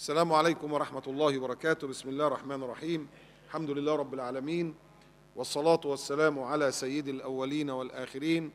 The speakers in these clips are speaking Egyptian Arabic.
السلام عليكم ورحمة الله وبركاته بسم الله الرحمن الرحيم الحمد لله رب العالمين والصلاة والسلام على سيد الأولين والآخرين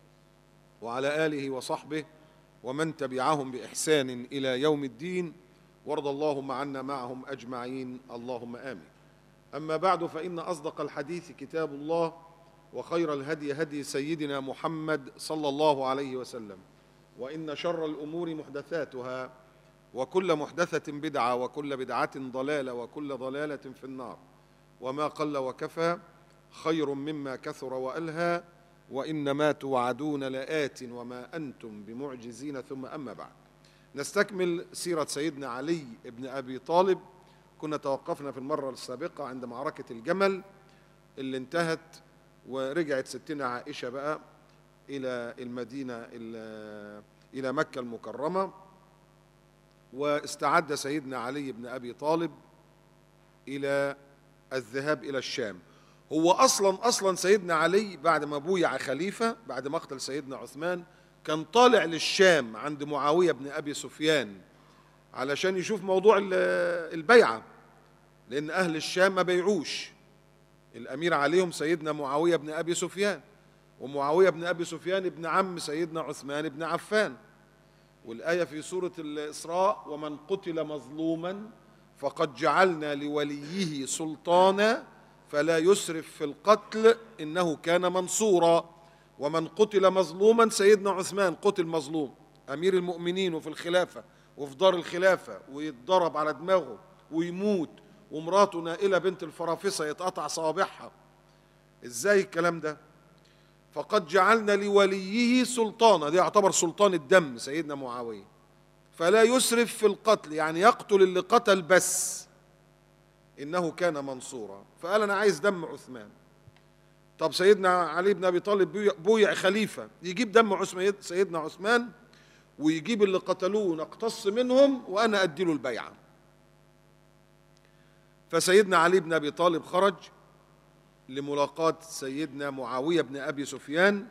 وعلى آله وصحبه ومن تبعهم بإحسان إلى يوم الدين وارض اللهم عنا معهم أجمعين اللهم آمين أما بعد فإن أصدق الحديث كتاب الله وخير الهدي هدي سيدنا محمد صلى الله عليه وسلم وإن شر الأمور محدثاتها وكل محدثة بدعة وكل بدعة ضلالة وكل ضلالة في النار وما قل وكفى خير مما كثر وألهى وإنما توعدون لآت وما أنتم بمعجزين ثم أما بعد نستكمل سيرة سيدنا علي بن أبي طالب كنا توقفنا في المرة السابقة عند معركة الجمل اللي انتهت ورجعت ستنا عائشة بقى إلى المدينة إلى مكة المكرمة واستعد سيدنا علي بن أبي طالب إلى الذهاب إلى الشام هو أصلا أصلا سيدنا علي بعد ما بويع خليفة بعد مقتل سيدنا عثمان كان طالع للشام عند معاوية بن أبي سفيان علشان يشوف موضوع البيعة لأن أهل الشام ما بيعوش الأمير عليهم سيدنا معاوية بن أبي سفيان ومعاوية بن أبي سفيان ابن عم سيدنا عثمان بن عفان والآية في سورة الإسراء ومن قتل مظلوما فقد جعلنا لوليه سلطانا فلا يسرف في القتل إنه كان منصورا ومن قتل مظلوما سيدنا عثمان قتل مظلوم أمير المؤمنين وفي الخلافة وفي دار الخلافة ويتضرب على دماغه ويموت ومراته نائلة بنت الفرافصة يتقطع صوابعها ازاي الكلام ده فقد جعلنا لوليه سلطانا ده يعتبر سلطان الدم سيدنا معاوية فلا يسرف في القتل يعني يقتل اللي قتل بس إنه كان منصورا فقال أنا عايز دم عثمان طب سيدنا علي بن أبي طالب بويع خليفة يجيب دم عثمان سيدنا عثمان ويجيب اللي قتلوه نقتص منهم وأنا أدي له البيعة فسيدنا علي بن أبي طالب خرج لملاقاة سيدنا معاوية بن أبي سفيان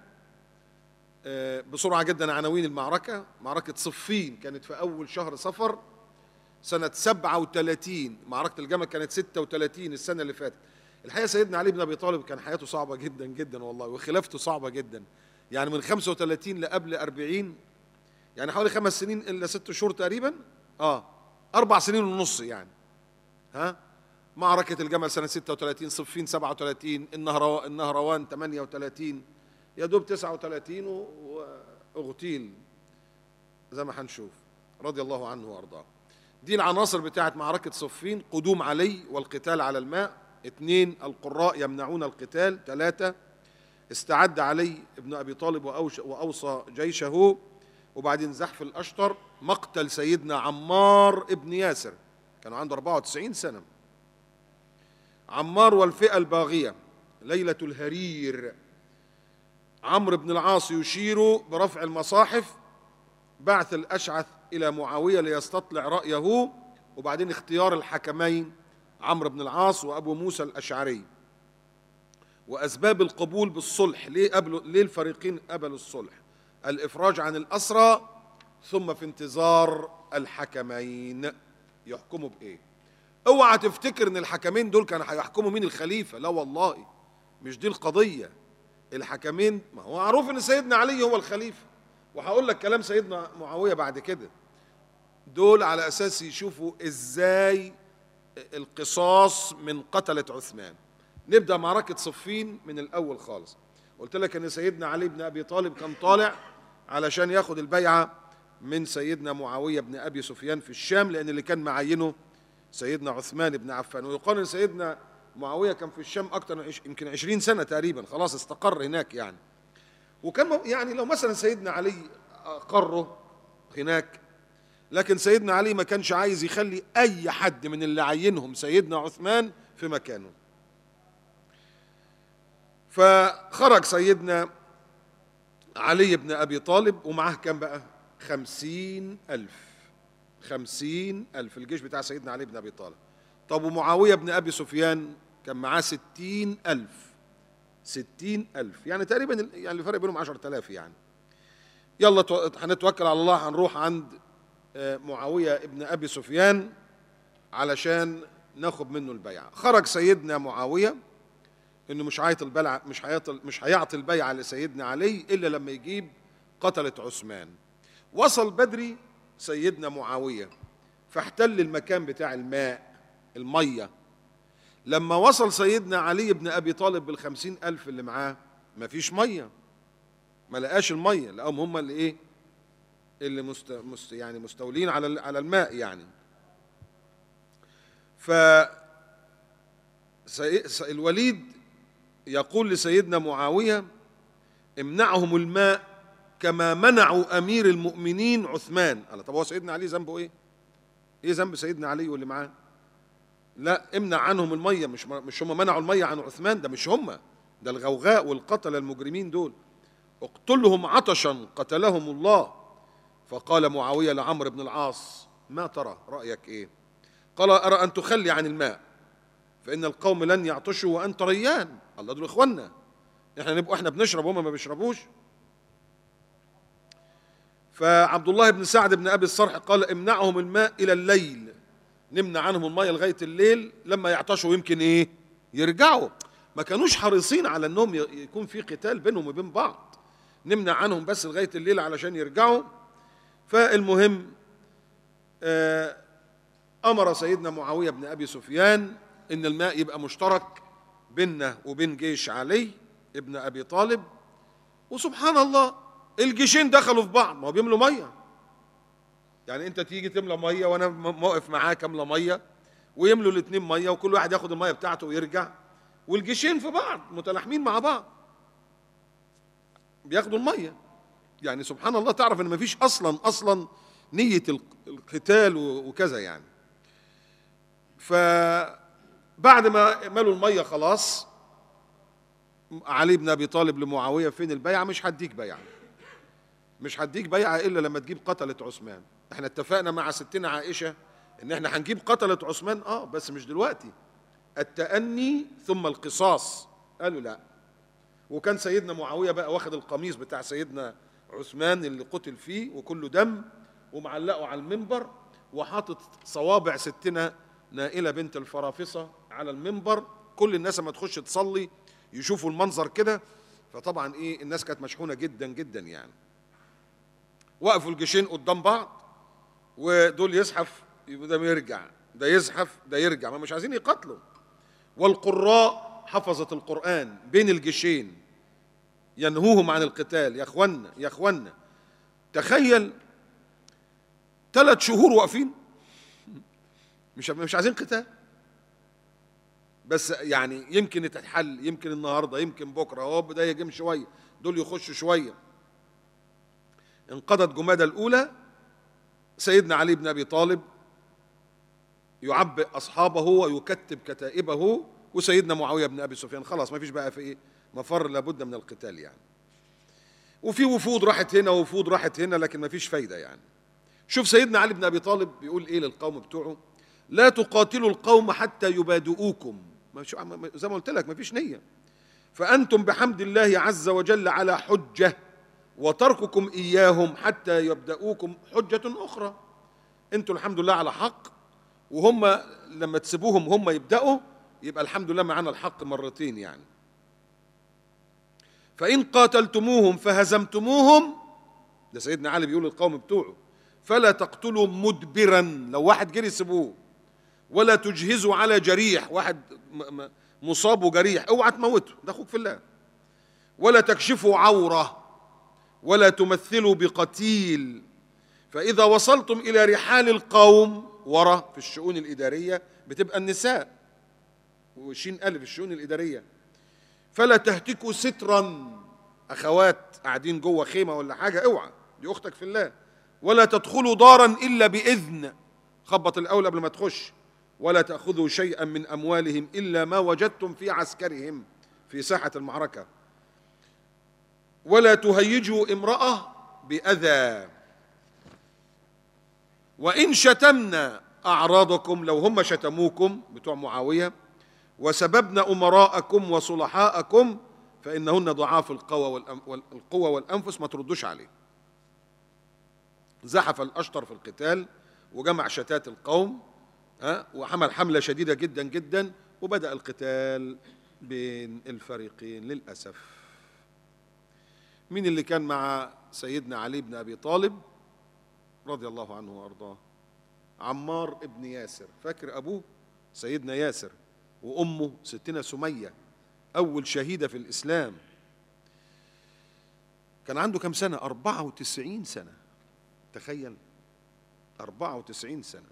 بسرعة جدا عناوين المعركة معركة صفين كانت في أول شهر صفر سنة 37 معركة الجمل كانت 36 السنة اللي فاتت الحقيقة سيدنا علي بن أبي طالب كان حياته صعبة جدا جدا والله وخلافته صعبة جدا يعني من 35 لقبل 40 يعني حوالي خمس سنين إلا ست شهور تقريبا اه أربع سنين ونص يعني ها معركة الجمل سنة 36 صفين 37 النهرو النهروان 38 يا دوب 39 واغتيل زي ما هنشوف رضي الله عنه وارضاه دي العناصر بتاعت معركة صفين قدوم علي والقتال على الماء اثنين القراء يمنعون القتال ثلاثة استعد علي ابن أبي طالب وأوصى جيشه وبعدين زحف الأشتر مقتل سيدنا عمار ابن ياسر كان عنده 94 سنة عمار والفئة الباغية ليلة الهرير عمرو بن العاص يشير برفع المصاحف بعث الأشعث إلى معاوية ليستطلع رأيه وبعدين اختيار الحكمين عمرو بن العاص وأبو موسى الأشعري وأسباب القبول بالصلح ليه, قبلوا ليه الفريقين قبلوا الصلح الإفراج عن الأسرى ثم في انتظار الحكمين يحكموا بإيه اوعى تفتكر ان الحكمين دول كانوا هيحكموا مين الخليفه لا والله مش دي القضيه الحكمين ما هو معروف ان سيدنا علي هو الخليفه وهقول لك كلام سيدنا معاويه بعد كده دول على اساس يشوفوا ازاي القصاص من قتله عثمان نبدا معركه صفين من الاول خالص قلت لك ان سيدنا علي بن ابي طالب كان طالع علشان ياخد البيعه من سيدنا معاويه بن ابي سفيان في الشام لان اللي كان معينه سيدنا عثمان بن عفان ويقال ان سيدنا معاويه كان في الشام اكثر من يمكن 20 سنه تقريبا خلاص استقر هناك يعني وكان يعني لو مثلا سيدنا علي اقره هناك لكن سيدنا علي ما كانش عايز يخلي اي حد من اللي عينهم سيدنا عثمان في مكانه فخرج سيدنا علي بن أبي طالب ومعاه كام بقى خمسين ألف خمسين ألف الجيش بتاع سيدنا علي بن أبي طالب طب ومعاوية بن أبي سفيان كان معاه ستين ألف ستين ألف يعني تقريبا يعني الفرق بينهم عشرة آلاف يعني يلا تو- هنتوكل على الله هنروح عند آه، معاوية ابن أبي سفيان علشان ناخد منه البيعة خرج سيدنا معاوية انه مش هيعطي البيعة مش هيعطي مش هيعطي البيعة لسيدنا علي الا لما يجيب قتلة عثمان وصل بدري سيدنا معاوية فاحتل المكان بتاع الماء المية لما وصل سيدنا علي بن أبي طالب بالخمسين ألف اللي معاه مفيش مية ما لقاش المية لقاهم هم اللي إيه اللي مست... مست... يعني مستولين على ال- على الماء يعني ف سي... س- الوليد يقول لسيدنا معاوية امنعهم الماء كما منعوا أمير المؤمنين عثمان قال طب هو سيدنا علي ذنبه إيه؟ إيه ذنب سيدنا علي واللي معاه؟ لا امنع عنهم المية مش مش هم منعوا المية عن عثمان ده مش هم ده الغوغاء والقتلة المجرمين دول اقتلهم عطشا قتلهم الله فقال معاوية لعمرو بن العاص ما ترى رأيك ايه قال أرى أن تخلي عن الماء فإن القوم لن يعطشوا وأنت ريان الله دول إخواننا احنا نبقى احنا بنشرب وهم ما بيشربوش فعبد الله بن سعد بن أبي الصرح قال امنعهم الماء إلى الليل نمنع عنهم المية لغاية الليل لما يعطشوا يمكن ايه يرجعوا ما كانوش حريصين على انهم ي- يكون في قتال بينهم وبين بعض نمنع عنهم بس لغاية الليل علشان يرجعوا فالمهم آه، أمر سيدنا معاوية بن أبي سفيان إن الماء يبقى مشترك بيننا وبين جيش علي ابن أبي طالب وسبحان الله الجيشين دخلوا في بعض ما هو بيملوا ميه يعني انت تيجي تملى ميه وانا م- موقف معاك املى ميه ويملوا الاثنين ميه وكل واحد ياخد الميه بتاعته ويرجع والجيشين في بعض متلاحمين مع بعض بياخدوا الميه يعني سبحان الله تعرف ان مفيش اصلا اصلا نيه الق- القتال و- وكذا يعني فبعد ما ملوا الميه خلاص علي بن ابي طالب لمعاويه فين البيعه مش هديك بيعه مش هديك بيعه الا لما تجيب قتله عثمان احنا اتفقنا مع ستنا عائشه ان احنا هنجيب قتله عثمان اه بس مش دلوقتي التأني ثم القصاص قالوا لا وكان سيدنا معاويه بقى واخد القميص بتاع سيدنا عثمان اللي قتل فيه وكله دم ومعلقه على المنبر وحاطط صوابع ستنا نائله بنت الفرافصه على المنبر كل الناس لما تخش تصلي يشوفوا المنظر كده فطبعا ايه الناس كانت مشحونه جدا جدا يعني وقفوا الجيشين قدام بعض ودول يزحف يبقى ده يرجع ده يزحف ده يرجع ما مش عايزين يقاتلوا والقراء حفظت القرآن بين الجيشين ينهوهم عن القتال يا اخوانا يا اخوانا تخيل ثلاث شهور واقفين مش مش عايزين قتال بس يعني يمكن تتحل يمكن النهارده يمكن بكره هو ده يجم شويه دول يخشوا شويه انقضت جمادى الاولى سيدنا علي بن ابي طالب يعبئ اصحابه ويكتب كتائبه وسيدنا معاويه بن ابي سفيان خلاص ما فيش بقى في ايه مفر لابد من القتال يعني وفي وفود راحت هنا ووفود راحت هنا لكن ما فيش فايده يعني شوف سيدنا علي بن ابي طالب بيقول ايه للقوم بتوعه لا تقاتلوا القوم حتى يبادئوكم ما شو- ما- زي ما قلت لك ما فيش نيه فانتم بحمد الله عز وجل على حجه وترككم اياهم حتى يبداوكم حجه اخرى انتم الحمد لله على حق وهم لما تسيبوهم هم يبداوا يبقى الحمد لله معانا الحق مرتين يعني فان قاتلتموهم فهزمتموهم ده سيدنا علي بيقول للقوم بتوعه فلا تقتلوا مدبرا لو واحد جري سيبوه ولا تجهزوا على جريح واحد م- م- مصاب وجريح اوعى تموته ده اخوك في الله ولا تكشفوا عوره ولا تمثلوا بقتيل فإذا وصلتم إلى رحال القوم ورا في الشؤون الإدارية بتبقى النساء وشين ألف الشؤون الإدارية فلا تهتكوا سترا أخوات قاعدين جوه خيمة ولا حاجة اوعى دي أختك في الله ولا تدخلوا دارا إلا بإذن خبط الأول قبل ما تخش ولا تأخذوا شيئا من أموالهم إلا ما وجدتم في عسكرهم في ساحة المعركة ولا تهيجوا امرأة بأذى وإن شتمنا أعراضكم لو هم شتموكم بتوع معاوية وسببنا أمراءكم وصلحاءكم فإنهن ضعاف القوى والأم- والقوة والأنفس ما تردوش عليه زحف الأشتر في القتال وجمع شتات القوم ها وعمل حملة شديدة جدا جدا وبدأ القتال بين الفريقين للأسف مين اللي كان مع سيدنا علي بن أبي طالب رضي الله عنه وأرضاه عمار ابن ياسر فاكر أبوه سيدنا ياسر وأمه ستنا سمية أول شهيدة في الإسلام كان عنده كم سنة 94 سنة تخيل 94 سنة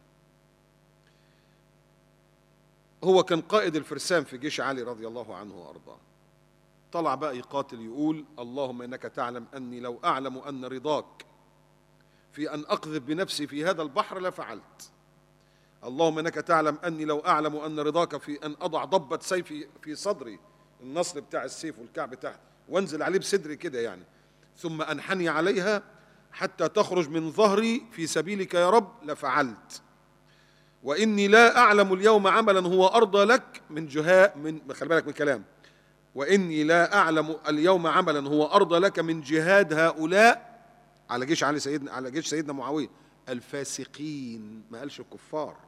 هو كان قائد الفرسان في جيش علي رضي الله عنه وارضاه طلع بقى يقاتل يقول اللهم انك تعلم اني لو اعلم ان رضاك في ان اقذف بنفسي في هذا البحر لفعلت اللهم انك تعلم اني لو اعلم ان رضاك في ان اضع ضبه سيفي في صدري النصر بتاع السيف والكعب تحت وانزل عليه بصدري كده يعني ثم انحني عليها حتى تخرج من ظهري في سبيلك يا رب لفعلت واني لا اعلم اليوم عملا هو ارضى لك من جهاء من خلي بالك من الكلام واني لا اعلم اليوم عملا هو ارضى لك من جهاد هؤلاء على جيش علي سيدنا على جيش سيدنا معاويه الفاسقين ما قالش الكفار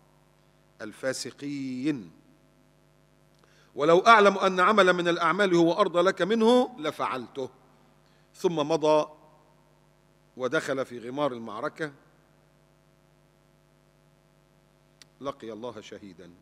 الفاسقين ولو اعلم ان عملا من الاعمال هو ارضى لك منه لفعلته ثم مضى ودخل في غمار المعركه لقي الله شهيدا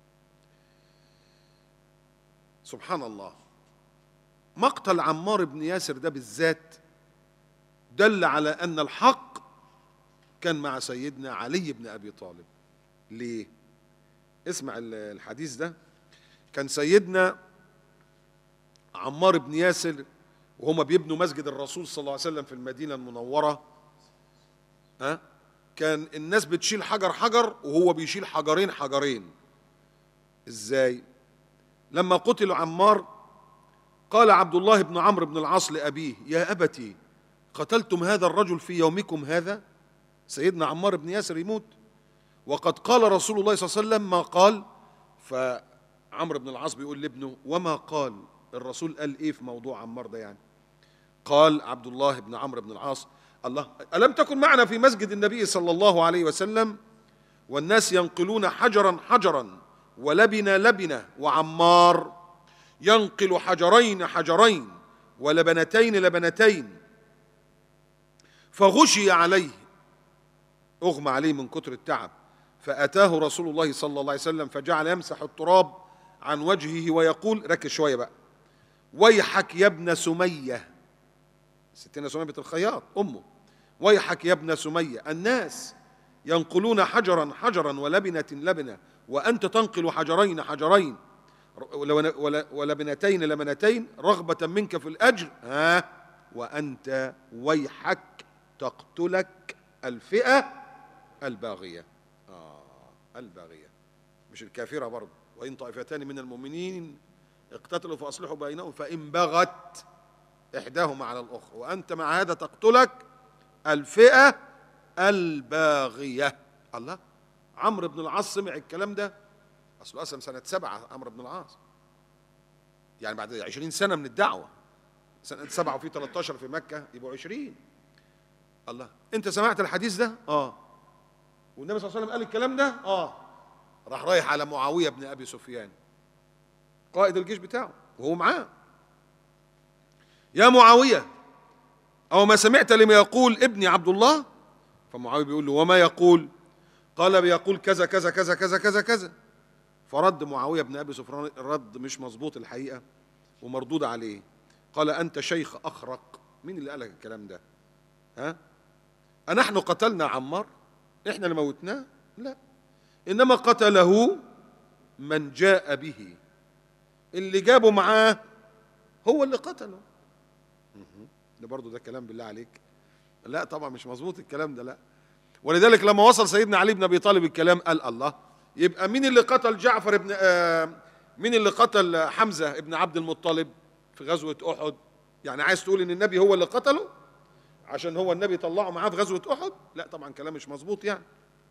سبحان الله مقتل عمار بن ياسر ده بالذات دل على ان الحق كان مع سيدنا علي بن ابي طالب ليه اسمع الحديث ده كان سيدنا عمار بن ياسر وهما بيبنوا مسجد الرسول صلى الله عليه وسلم في المدينه المنوره ها كان الناس بتشيل حجر حجر وهو بيشيل حجرين حجرين ازاي لما قتل عمار قال عبد الله بن عمرو بن العاص لأبيه يا أبتي قتلتم هذا الرجل في يومكم هذا سيدنا عمار بن ياسر يموت وقد قال رسول الله صلى الله عليه وسلم ما قال فعمرو بن العاص بيقول لابنه وما قال الرسول قال ايه في موضوع عمار ده يعني قال عبد الله بن عمرو بن العاص الله ألم تكن معنا في مسجد النبي صلى الله عليه وسلم والناس ينقلون حجرا حجرا ولبن لبنة وعمار ينقل حجرين حجرين ولبنتين لبنتين فغشي عليه أغمى عليه من كتر التعب فأتاه رسول الله صلى الله عليه وسلم فجعل يمسح التراب عن وجهه ويقول ركز شوية بقى ويحك يا ابن سمية ستنا سمية بنت الخياط أمه ويحك يا ابن سمية الناس ينقلون حجرا حجرا ولبنة لبنة وأنت تنقل حجرين حجرين ولبنتين لبنتين رغبة منك في الأجر ها وأنت ويحك تقتلك الفئة الباغية آه الباغية مش الكافرة برضه وإن طائفتان من المؤمنين اقتتلوا فأصلحوا بينهم فإن بغت إحداهما على الأخرى وأنت مع هذا تقتلك الفئة الباغية الله عمرو بن العاص سمع الكلام ده أصله أسلم سنة سبعة عمرو بن العاص يعني بعد عشرين سنة من الدعوة سنة سبعة وفي 13 في مكة يبقوا عشرين الله أنت سمعت الحديث ده؟ آه والنبي صلى الله عليه وسلم قال الكلام ده؟ آه راح رايح على معاوية بن أبي سفيان قائد الجيش بتاعه وهو معاه يا معاوية أو ما سمعت لما يقول ابني عبد الله فمعاوية بيقول له وما يقول قال بيقول كذا كذا كذا كذا كذا كذا فرد معاوية بن أبي سفيان رد مش مظبوط الحقيقة ومردود عليه قال أنت شيخ أخرق مين اللي قال لك الكلام ده ها أنحن قتلنا عمار إحنا اللي موتناه لا إنما قتله من جاء به اللي جابه معاه هو اللي قتله ده برضه ده كلام بالله عليك لا طبعا مش مظبوط الكلام ده لا ولذلك لما وصل سيدنا علي بن ابي طالب الكلام قال الله يبقى مين اللي قتل جعفر ابن آه مين اللي قتل حمزه ابن عبد المطلب في غزوه احد يعني عايز تقول ان النبي هو اللي قتله عشان هو النبي طلعه معاه في غزوه احد لا طبعا كلام مش مظبوط يعني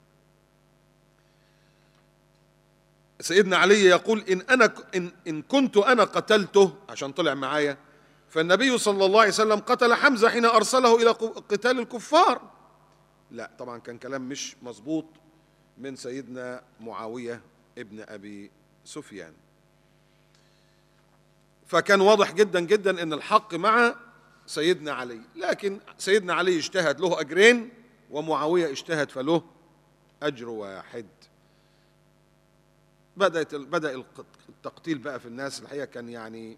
سيدنا علي يقول ان انا ان, إن كنت انا قتلته عشان طلع معايا فالنبي صلى الله عليه وسلم قتل حمزه حين ارسله الى قتال الكفار لا طبعا كان كلام مش مظبوط من سيدنا معاوية ابن أبي سفيان فكان واضح جدا جدا ان الحق مع سيدنا علي لكن سيدنا علي اجتهد له اجرين ومعاويه اجتهد فله اجر واحد بدات بدا الق- التقتيل بقى في الناس الحقيقه كان يعني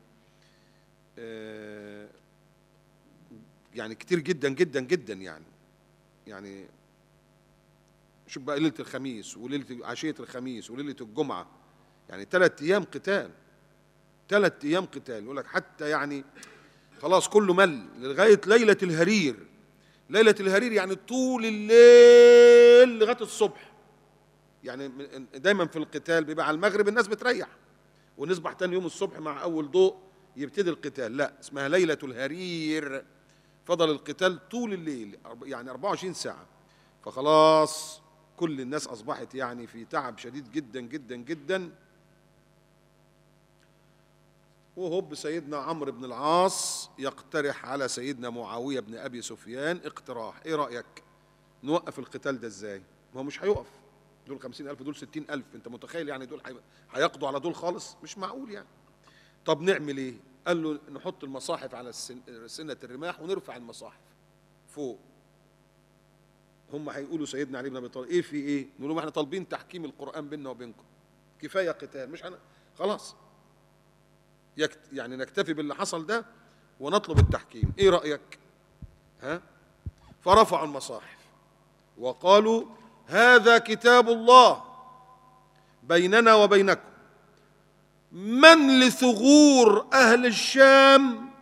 آه، يعني كتير جدا جدا جدا يعني يعني شوف بقى ليله الخميس وليله عشيه الخميس وليله الجمعه يعني ثلاث ايام قتال ثلاث ايام قتال يقول لك حتى يعني خلاص كله مل لغايه ليله الهرير ليله الهرير يعني طول الليل لغايه الصبح يعني من- دايما في القتال بيبقى على المغرب الناس بتريح ونصبح تاني يوم الصبح مع اول ضوء يبتدي القتال لا اسمها ليله الهرير فضل القتال طول الليل أرب- يعني 24 ساعه فخلاص كل الناس اصبحت يعني في تعب شديد جدا جدا جدا وهوب سيدنا عمرو بن العاص يقترح على سيدنا معاوية بن أبي سفيان اقتراح إيه رأيك نوقف القتال ده إزاي ما هو مش هيقف دول خمسين ألف دول ستين ألف أنت متخيل يعني دول هي- هيقضوا على دول خالص مش معقول يعني طب نعمل إيه قال له نحط المصاحف على السن- سنة الرماح ونرفع المصاحف فوق هم هيقولوا سيدنا علي بن ابي طالب ايه في ايه؟ نقول لهم احنا طالبين تحكيم القران بيننا وبينكم. كفايه قتال مش هن... خلاص يكت... يعني نكتفي باللي حصل ده ونطلب التحكيم ايه رايك ها فرفعوا المصاحف وقالوا هذا كتاب الله بيننا وبينكم من لثغور اهل الشام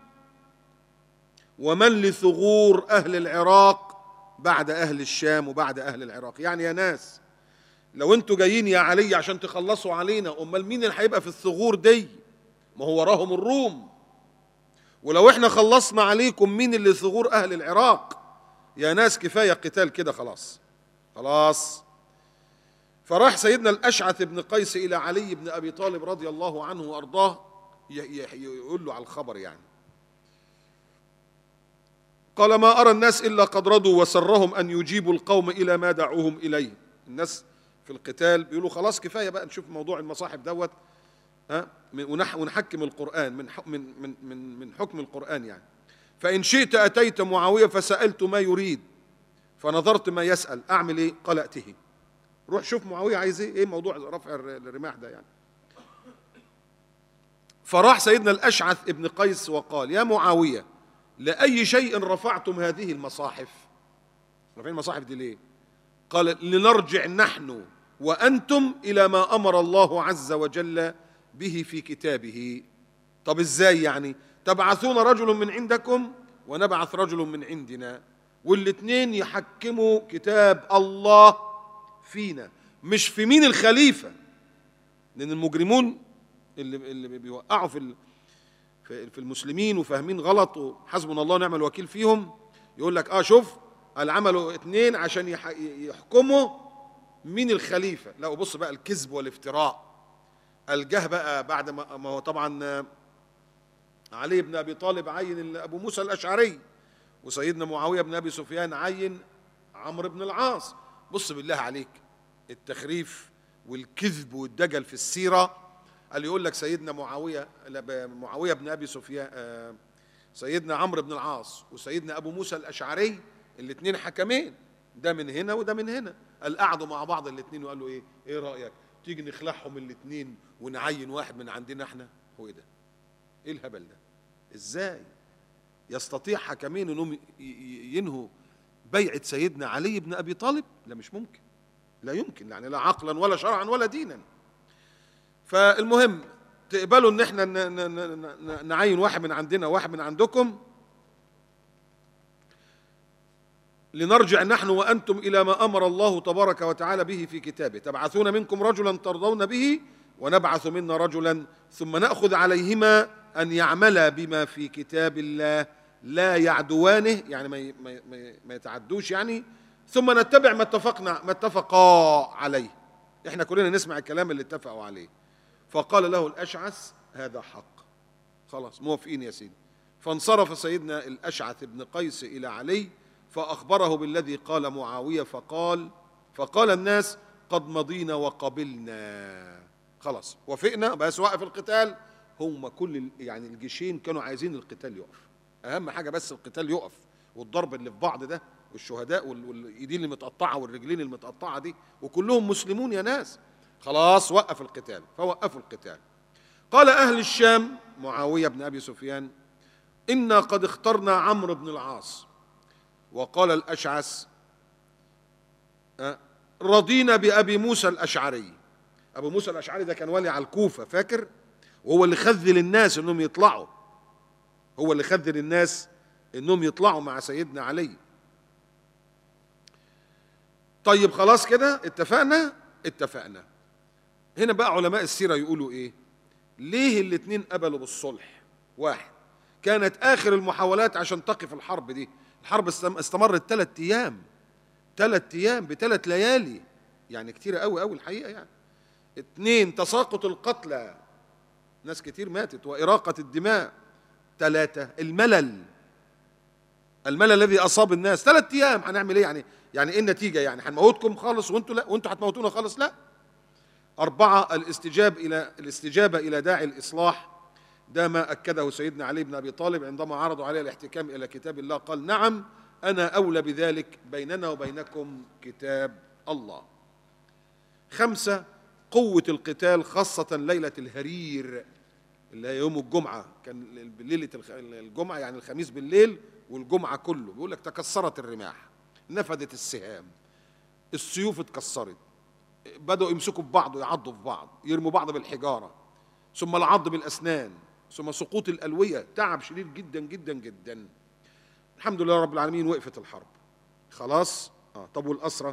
ومن لثغور اهل العراق بعد اهل الشام وبعد اهل العراق يعني يا ناس لو انتوا جايين يا علي عشان تخلصوا علينا امال مين اللي هيبقى في الثغور دي ما هو وراهم الروم ولو احنا خلصنا عليكم مين اللي ثغور اهل العراق يا ناس كفايه قتال كده خلاص خلاص فراح سيدنا الاشعث بن قيس الى علي بن ابي طالب رضي الله عنه وارضاه ي- ي- يقول له على الخبر يعني قال ما ارى الناس الا قد رضوا وسرهم ان يجيبوا القوم الى ما دعوهم اليه الناس في القتال بيقولوا خلاص كفايه بقى نشوف موضوع المصاحف دوت ها من- ونح- ونحكم القرآن من ح- من من من من حكم القرآن يعني فإن شئت أتيت معاوية فسألت ما يريد فنظرت ما يسأل أعمل إيه؟ قال أته روح شوف معاوية عايز إيه؟ إيه موضوع رفع الر- الرماح ده يعني فراح سيدنا الأشعث ابن قيس وقال يا معاوية لأي شيء رفعتم هذه المصاحف رافعين المصاحف دي ليه قال لنرجع نحن وأنتم إلى ما أمر الله عز وجل به في كتابه طب إزاي يعني تبعثون رجل من عندكم ونبعث رجل من عندنا والاثنين يحكموا كتاب الله فينا مش في مين الخليفة لأن المجرمون اللي, اللي بيوقعوا في ال- في في المسلمين وفاهمين غلط وحسبنا الله ونعم الوكيل فيهم يقول لك اه شوف قال عملوا اتنين عشان يح- يحكموا مين الخليفة لا وبص بقى الكذب والافتراء الجه بقى بعد ما ما هو طبعا آه، علي بن ابي طالب عين ال- ابو موسى الاشعري وسيدنا معاويه بن ابي سفيان عين عمرو بن العاص بص بالله عليك التخريف والكذب والدجل في السيره قال يقول لك سيدنا معاويه لا، ب- معاويه بن ابي سفيان آه، سيدنا عمرو بن العاص وسيدنا ابو موسى الاشعري الاثنين حكمين ده من هنا وده من هنا قال قعدوا مع بعض الاثنين وقالوا ايه ايه رايك تيجي نخلعهم الاثنين ونعين واحد من عندنا احنا هو ايه ده ايه الهبل ده ازاي يستطيع حكمين انهم ي- ي- ينهوا بيعه سيدنا علي بن ابي طالب لا مش ممكن لا يمكن يعني لا عقلا ولا شرعا ولا دينا فالمهم تقبلوا ان احنا ن- ن- ن- ن- نعين واحد من عندنا وواحد من عندكم لنرجع نحن وانتم الى ما امر الله تبارك وتعالى به في كتابه تبعثون منكم رجلا ترضون به ونبعث منا رجلا ثم ناخذ عليهما ان يعملا بما في كتاب الله لا يعدوانه يعني ما ي- ما ي- ما ي- ما يتعدوش يعني ثم نتبع ما اتفقنا ما اتفقا عليه احنا كلنا نسمع الكلام اللي اتفقوا عليه فقال له الاشعث هذا حق خلاص موافقين يا سيدي فانصرف سيدنا الاشعث بن قيس الى علي فأخبره بالذي قال معاوية فقال فقال الناس قد مضينا وقبلنا خلاص وافقنا بس وقف القتال هم كل ال- يعني الجيشين كانوا عايزين القتال يقف اهم حاجه بس القتال يقف والضرب اللي في بعض ده والشهداء وال- والايدين المتقطعه والرجلين المتقطعه دي وكلهم مسلمون يا ناس خلاص وقف القتال فوقفوا القتال قال اهل الشام معاويه بن ابي سفيان انا قد اخترنا عمرو بن العاص وقال الاشعث أه، رضينا بابي موسى الاشعري ابو موسى الاشعري ده كان والي على الكوفه فاكر وهو اللي خذل الناس انهم يطلعوا هو اللي خذل الناس انهم يطلعوا مع سيدنا علي طيب خلاص كده اتفقنا اتفقنا هنا بقى علماء السيره يقولوا ايه ليه الاتنين قبلوا بالصلح واحد كانت اخر المحاولات عشان تقف الحرب دي الحرب استم- استمرت ثلاث ايام ثلاث ايام بثلاث ليالي يعني كتير قوي قوي الحقيقه يعني اتنين تساقط القتلى ناس كتير ماتت وإراقة الدماء ثلاثة الملل الملل الذي أصاب الناس ثلاث أيام هنعمل إيه يعني يعني إيه النتيجة يعني هنموتكم خالص وأنتوا لا وأنتوا هتموتونا خالص لا أربعة الاستجاب إلى الاستجابة إلى داعي الإصلاح ده ما أكده سيدنا علي بن أبي طالب عندما عرضوا عليه الاحتكام إلى كتاب الله قال نعم أنا أولى بذلك بيننا وبينكم كتاب الله خمسة قوة القتال خاصة ليلة الهرير اللي هي يوم الجمعة كان ليلة الخ- الجمعة يعني الخميس بالليل والجمعة كله بيقول لك تكسرت الرماح نفدت السهام السيوف اتكسرت بدأوا يمسكوا في بعض ويعضوا في بعض يرموا بعض بالحجارة ثم العض بالأسنان ثم سقوط الألوية تعب شديد جدا جدا جدا الحمد لله رب العالمين وقفت الحرب خلاص اه طب والأسرة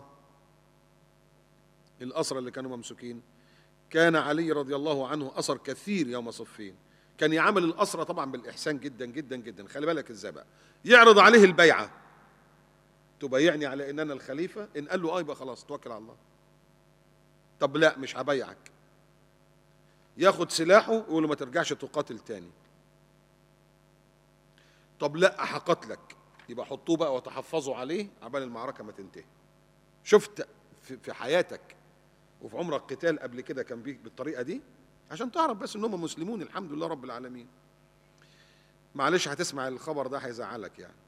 الأسرة اللي كانوا ممسوكين كان علي رضي الله عنه أسر كثير يوم صفين كان يعامل الأسرة طبعا بالإحسان جدا جدا جدا خلي بالك ازاي بقى يعرض عليه البيعة تبايعني على ان انا الخليفة ان قال له اه يبقى خلاص توكل على الله طب لا مش هبيعك ياخد سلاحه ويقول له ما ترجعش تقاتل تاني طب لا هقاتلك يبقى حطوه بقى وتحفظوا عليه عبال المعركة ما تنتهي شفت في في حياتك وفي عمرك قتال قبل كده كان بيك بالطريقه دي عشان تعرف بس ان هم مسلمون الحمد لله رب العالمين معلش هتسمع الخبر ده هيزعلك يعني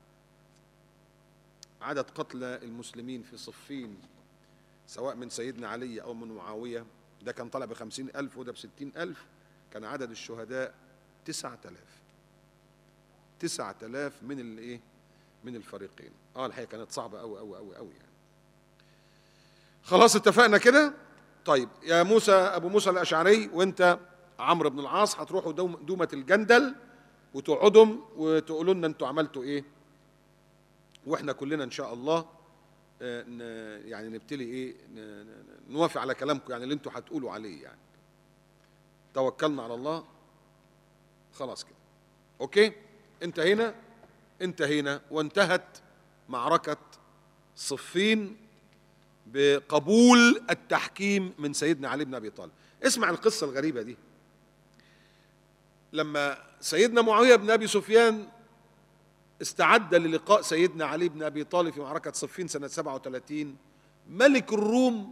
عدد قتلى المسلمين في صفين سواء من سيدنا علي أو من معاوية ده كان طالع بخمسين ألف وده بستين ألف كان عدد الشهداء تسعة آلاف تسعة آلاف من الإيه من الفريقين اه الحقيقة كانت صعبة أوي أوي أوي أوي يعني خلاص اتفقنا كده طيب يا موسى ابو موسى الاشعري وانت عمرو بن العاص هتروحوا دوم دومه الجندل وتقعدوا وتقولوا لنا انتوا عملتوا ايه واحنا كلنا ان شاء الله آه، ن- يعني نبتدي ايه ن- ن- نوافق على كلامكم يعني اللي انتوا هتقولوا عليه يعني توكلنا على الله خلاص كده اوكي انتهينا انتهينا وانتهت معركه صفين بقبول التحكيم من سيدنا علي بن ابي طالب اسمع القصه الغريبه دي لما سيدنا معاويه بن ابي سفيان استعد للقاء سيدنا علي بن ابي طالب في معركه صفين سنه 37 ملك الروم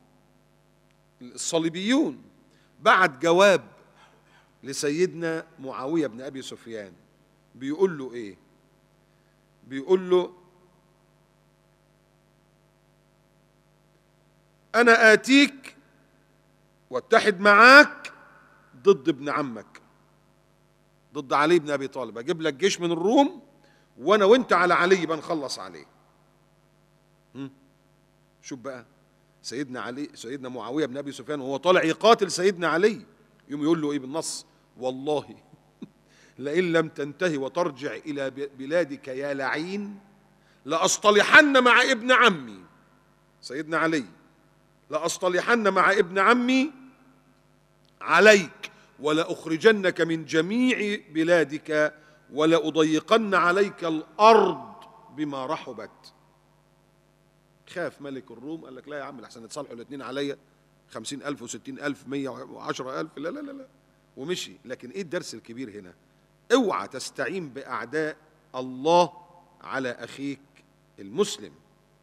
الصليبيون بعت جواب لسيدنا معاويه بن ابي سفيان بيقول له ايه بيقول له انا اتيك واتحد معاك ضد ابن عمك ضد علي بن ابي طالب اجيب لك جيش من الروم وانا وانت على علي يبقى نخلص عليه هم؟ شوف بقى سيدنا علي سيدنا معاويه بن ابي سفيان وهو طالع يقاتل سيدنا علي يوم يقول له ايه بالنص والله لئن لم تنتهي وترجع الى بلادك يا لعين لاصطلحن مع ابن عمي سيدنا علي لأصطلحن مع ابن عمي عليك ولأخرجنك من جميع بلادك ولأضيقن عليك الأرض بما رحبت خاف ملك الروم قال لك لا يا عم لحسن يتصالحوا الاثنين عليا خمسين ألف وستين ألف مية وعشرة ألف لا لا لا لا ومشي لكن إيه الدرس الكبير هنا اوعى تستعين بأعداء الله على أخيك المسلم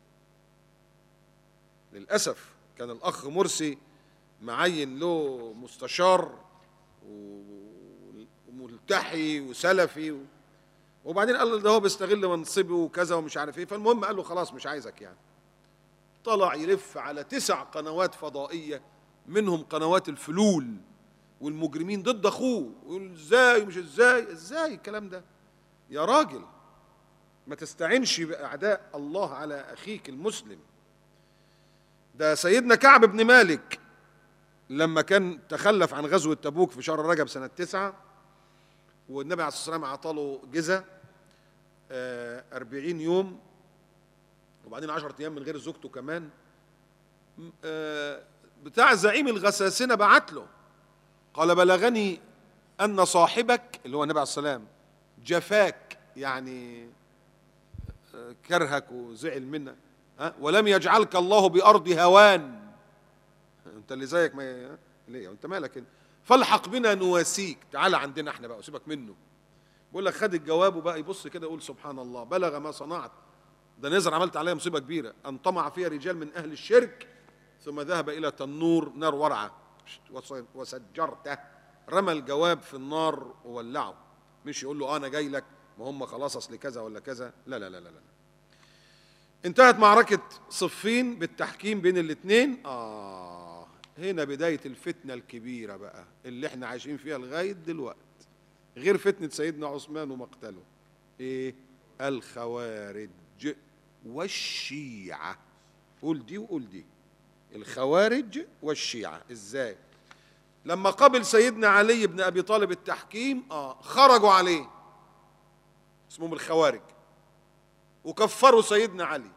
للأسف كان الأخ مرسي معين له مستشار و- وملتحي وسلفي و... وبعدين قال له ده هو بيستغل منصبه وكذا ومش عارف ايه فالمهم قال له خلاص مش عايزك يعني طلع يلف على تسع قنوات فضائية منهم قنوات الفلول والمجرمين ضد اخوه ويقول ازاي مش ازاي ازاي الكلام ده يا راجل ما تستعنش باعداء الله على اخيك المسلم ده سيدنا كعب بن مالك لما كان تخلف عن غزوة تبوك في شهر رجب سنة تسعة والنبي عليه الصلاة والسلام عطاله جزة آه، أربعين يوم وبعدين عشرة أيام من غير زوجته كمان م- آه، بتاع زعيم الغساسنة بعت له قال بلغني أن صاحبك اللي هو النبي عليه الصلاة والسلام جفاك يعني آه، كرهك وزعل منك ها ولم يجعلك الله بأرض هوان انت اللي زيك ما ليه انت مالك انت فالحق بنا نواسيك تعال عندنا احنا بقى وسيبك منه بقول لك خد الجواب وبقى يبص كده يقول سبحان الله بلغ ما صنعت ده نزر عملت عليها مصيبه كبيره ان طمع فيها رجال من اهل الشرك ثم ذهب الى تنور نار ورعه وس- وسجرته رمى الجواب في النار وولعه مش يقول له آه انا جاي لك ما هم خلاص اصل كذا ولا كذا لا لا لا لا, لا. انتهت معركة صفين بالتحكيم بين الاثنين آه هنا بداية الفتنة الكبيرة بقى اللي احنا عايشين فيها لغاية دلوقت غير فتنة سيدنا عثمان ومقتله ايه الخوارج والشيعة قول دي وقول دي الخوارج والشيعة ازاي لما قبل سيدنا علي بن ابي طالب التحكيم اه خرجوا عليه اسمهم الخوارج وكفروا سيدنا علي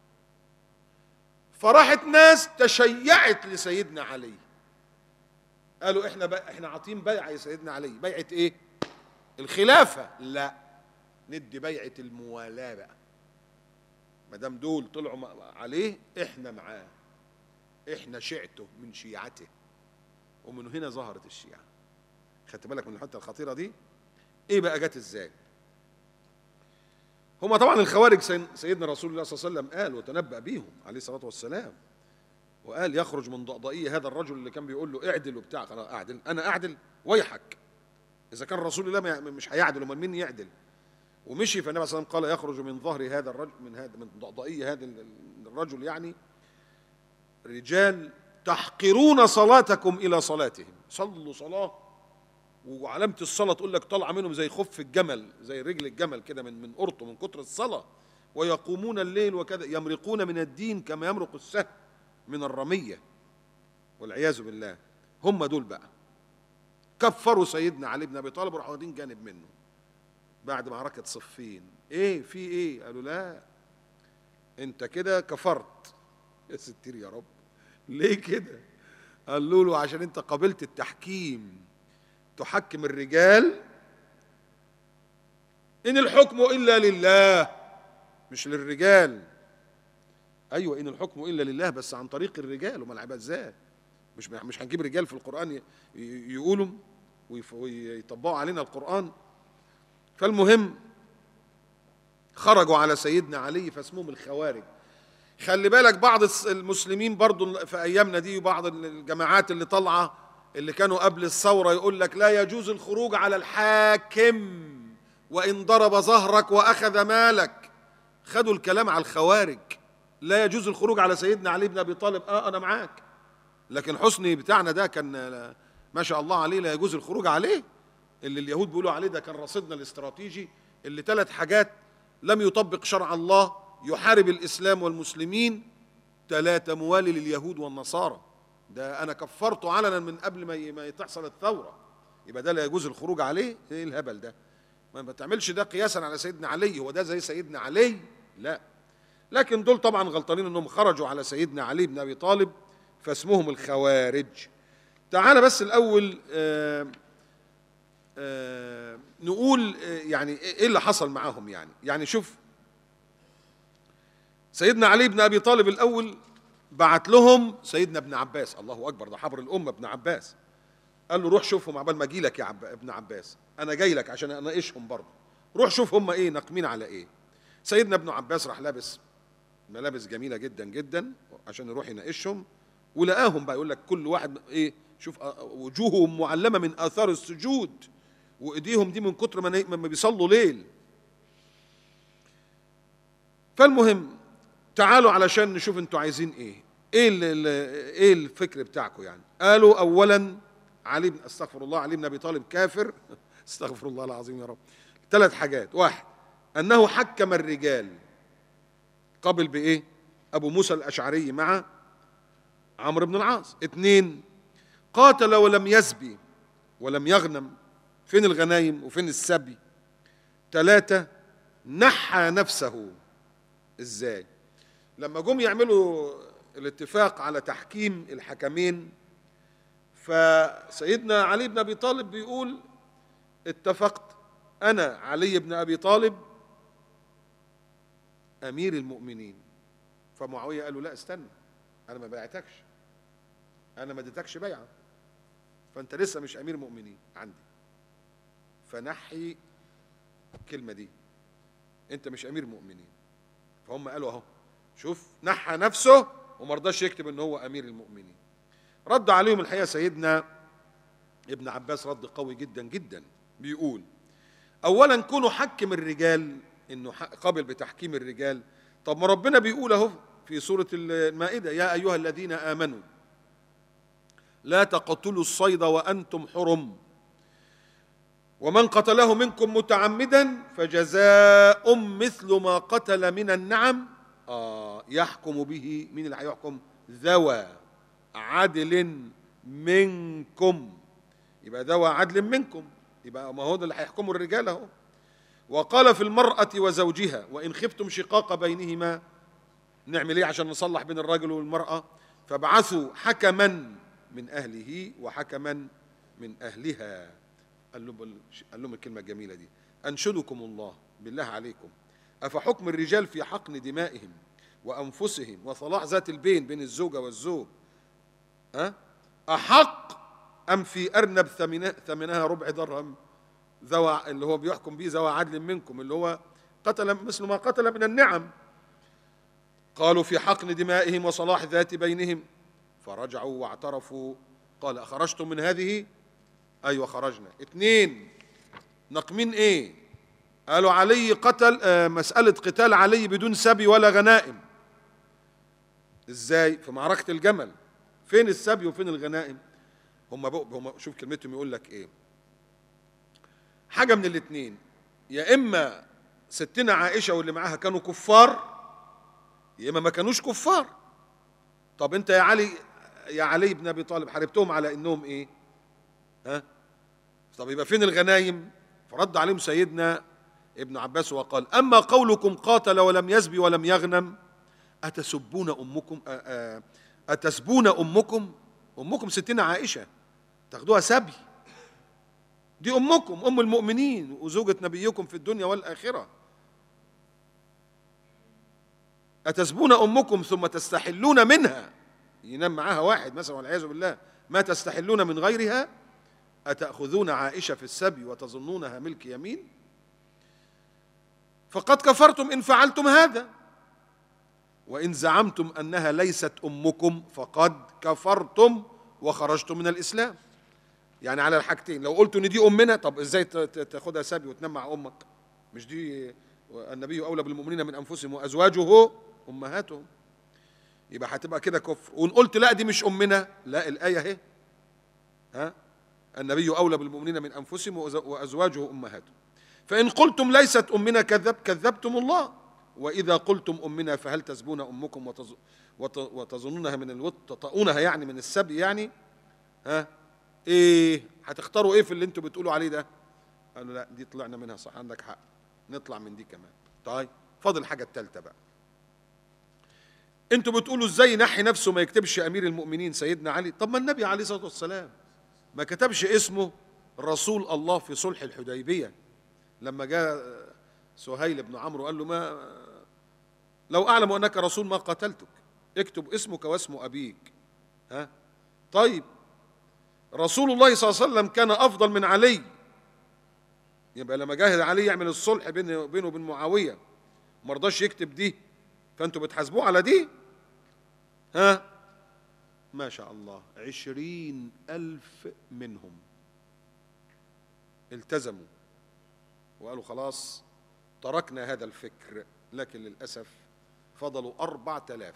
فراحت ناس تشيعت لسيدنا علي قالوا احنا بقى احنا عاطين بيعه يا سيدنا علي بيعه ايه الخلافه لا ندي بيعه الموالاه بقى ما دام دول طلعوا م- عليه احنا معاه احنا شيعته من شيعته ومن هنا ظهرت الشيعه خدت بالك من الحته الخطيره دي ايه بقى جت ازاي هما طبعا الخوارج سين- سيدنا رسول الله صلى الله عليه وسلم قال وتنبأ بيهم عليه الصلاة والسلام وقال يخرج من ضأضئية هذا الرجل اللي كان بيقول له اعدل وبتاع قال اعدل انا اعدل ويحك اذا كان رسول الله ما- مش هيعدل امال مين يعدل ومشي فالنبي صلى الله عليه وسلم قال يخرج من ظهر هذا الرجل من هذا من ضأضئية هذا ال- الرجل يعني رجال تحقرون صلاتكم الى صلاتهم صلوا صلاه وعلامة الصلاة تقول لك طالعة منهم زي خف الجمل زي رجل الجمل كده من من قرطه من كتر الصلاة ويقومون الليل وكذا يمرقون من الدين كما يمرق السهم من الرمية والعياذ بالله هم دول بقى كفروا سيدنا علي بن ابي طالب وراحوا واخدين جانب منه بعد معركة صفين ايه في ايه قالوا لا انت كده كفرت يا ستير يا رب ليه كده قالوا له عشان انت قبلت التحكيم تحكم الرجال إن الحكم إلا لله مش للرجال أيوة إن الحكم إلا لله بس عن طريق الرجال وما العباد ازاي مش مش هنجيب رجال في القرآن ي- ي- يقولوا ويف- ويطبقوا علينا القرآن فالمهم خرجوا على سيدنا علي فاسمهم الخوارج خلي بالك بعض الس- المسلمين برضو في ايامنا دي وبعض الجماعات اللي طالعه اللي كانوا قبل الثوره يقول لك لا يجوز الخروج على الحاكم وان ضرب ظهرك واخذ مالك خدوا الكلام على الخوارج لا يجوز الخروج على سيدنا علي بن ابي طالب اه انا معاك لكن حسني بتاعنا ده كان آه، ما شاء الله عليه لا يجوز الخروج عليه اللي اليهود بيقولوا عليه ده كان رصيدنا الاستراتيجي اللي ثلاث حاجات لم يطبق شرع الله يحارب الاسلام والمسلمين ثلاثة موالي لليهود والنصارى ده انا كفرته علنا من قبل ما ي- ما تحصل الثوره يبقى ده لا يجوز الخروج عليه ايه الهبل ده ما ما تعملش ده قياسا على سيدنا علي هو ده زي سيدنا علي لا لكن دول طبعا غلطانين انهم خرجوا على سيدنا علي بن ابي طالب فاسمهم الخوارج تعال بس الاول آه آه نقول آه يعني ايه اللي حصل معاهم يعني يعني شوف سيدنا علي بن ابي طالب الاول بعت لهم سيدنا ابن عباس الله اكبر ده حبر الامه ابن عباس قال له روح شوفهم عبال ما اجي لك يا عب... ابن عباس انا جاي لك عشان اناقشهم برضه روح شوف هم ايه ناقمين على ايه سيدنا ابن عباس راح لابس ملابس جميله جدا جدا عشان يروح يناقشهم ولقاهم بقى يقول لك كل واحد ايه شوف آه، وجوههم معلمه من اثار السجود وايديهم دي من كتر ما ما بيصلوا ليل فالمهم تعالوا علشان نشوف انتوا عايزين ايه ايه ال- ال- ايه الفكر بتاعكم يعني قالوا اولا علي بن استغفر الله علي بن ابي طالب كافر استغفر الله العظيم يا رب ثلاث حاجات واحد انه حكم الرجال قبل بايه ابو موسى الاشعري مع عمرو بن العاص اثنين قاتل ولم يسبي ولم يغنم فين الغنايم وفين السبي ثلاثة نحى نفسه ازاي لما جم يعملوا الاتفاق على تحكيم الحكمين فسيدنا علي بن ابي طالب بيقول اتفقت انا علي بن ابي طالب امير المؤمنين فمعاويه قال له لا استنى انا ما بايعتكش انا ما اديتكش بيعه فانت لسه مش امير مؤمنين عندي فنحي الكلمه دي انت مش امير مؤمنين فهم قالوا اهو شوف نحى نفسه وما رضاش يكتب ان هو امير المؤمنين رد عليهم الحقيقه سيدنا ابن عباس رد قوي جدا جدا بيقول اولا كونوا حكم الرجال انه ح- قابل بتحكيم الرجال طب ما ربنا بيقول اهو في سوره المائده يا ايها الذين امنوا لا تقتلوا الصيد وانتم حرم ومن قتله منكم متعمدا فجزاء مثل ما قتل من النعم آه يحكم به مين اللي هيحكم ذوى عدل منكم يبقى ذوى عدل منكم يبقى ما هو ده اللي هيحكموا الرجال اهو وقال في المرأة وزوجها وإن خفتم شقاق بينهما نعمل ايه عشان نصلح بين الرجل والمرأة فابعثوا حكما من أهله وحكما من أهلها قال لهم قال لهم الكلمة الجميلة دي أنشدكم الله بالله عليكم أفحكم الرجال في حقن دمائهم وأنفسهم وصلاح ذات البين بين الزوجة والزوج أه؟ أحق أم في أرنب ثمنها, ثمنها ربع درهم ذوى اللي هو بيحكم به ذوى عدل منكم اللي هو قتل مثل ما قتل من النعم قالوا في حقن دمائهم وصلاح ذات بينهم فرجعوا واعترفوا قال أخرجتم من هذه أيوة خرجنا اثنين نقمين ايه قالوا علي قتل آه مسألة قتال علي بدون سبي ولا غنائم ازاي في معركة الجمل فين السبي وفين الغنائم هم بقوا هم شوف كلمتهم يقول لك ايه حاجة من الاثنين يا اما ستنا عائشة واللي معاها كانوا كفار يا اما ما كانوش كفار طب انت يا علي يا علي بن ابي طالب حاربتهم على انهم ايه ها طب يبقى فين الغنايم فرد عليهم سيدنا ابن عباس وقال اما قولكم قاتل ولم يسبي ولم يغنم اتسبون امكم أ- أ- اتسبون امكم امكم ستنا عائشه تاخدوها سبي دي امكم ام المؤمنين وزوجة نبيكم في الدنيا والاخره أتسبون أمكم ثم تستحلون منها ينام معاها واحد مثلا والعياذ بالله ما تستحلون من غيرها أتأخذون عائشة في السبي وتظنونها ملك يمين فقد كفرتم إن فعلتم هذا وإن زعمتم أنها ليست أمكم فقد كفرتم وخرجتم من الإسلام يعني على الحاجتين لو قلتوا ان دي امنا طب ازاي ت- ت- تاخدها سبي وتنام مع امك مش دي النبي اولى بالمؤمنين من انفسهم وازواجه امهاتهم يبقى هتبقى كده كفر وان قلت لا دي مش امنا لا الايه اهي ها النبي اولى بالمؤمنين من انفسهم وأز- وازواجه امهاتهم فان قلتم ليست امنا كذب كذبتم الله واذا قلتم امنا فهل تسبون امكم وتز وت- وتظنونها من الوط تطؤونها يعني من السبي يعني ها ايه هتختاروا ايه في اللي انتوا بتقولوا عليه ده قالوا لا دي طلعنا منها صح عندك حق نطلع من دي كمان طيب فاضل الحاجه الثالثه بقى انتوا بتقولوا ازاي ينحي نفسه ما يكتبش امير المؤمنين سيدنا علي طب ما النبي عليه الصلاه والسلام ما كتبش اسمه رسول الله في صلح الحديبيه لما جاء سهيل بن عمرو قال له ما لو اعلم انك رسول ما قتلتك اكتب اسمك واسم ابيك ها طيب رسول الله صلى الله عليه وسلم كان افضل من علي يبقى لما جاهد علي يعمل الصلح بينه بينه وبين معاويه ما رضاش يكتب دي فانتوا بتحاسبوه على دي ها ما شاء الله عشرين ألف منهم التزموا وقالوا خلاص تركنا هذا الفكر لكن للأسف فضلوا أربع تلاف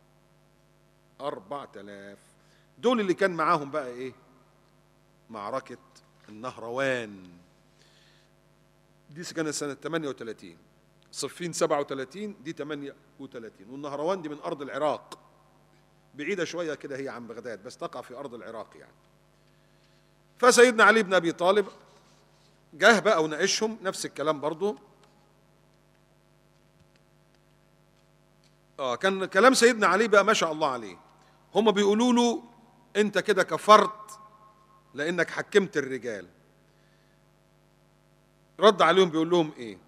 أربع تلاف دول اللي كان معاهم بقى إيه معركة النهروان دي كانت سنة 38 صفين 37 دي 38 والنهروان دي من أرض العراق بعيدة شوية كده هي عن بغداد بس تقع في أرض العراق يعني فسيدنا علي بن أبي طالب جاه بقى وناقشهم نفس الكلام برضه اه كان كلام سيدنا علي بقى ما شاء الله عليه هم بيقولوا له انت كده كفرت لانك حكمت الرجال رد عليهم بيقول لهم ايه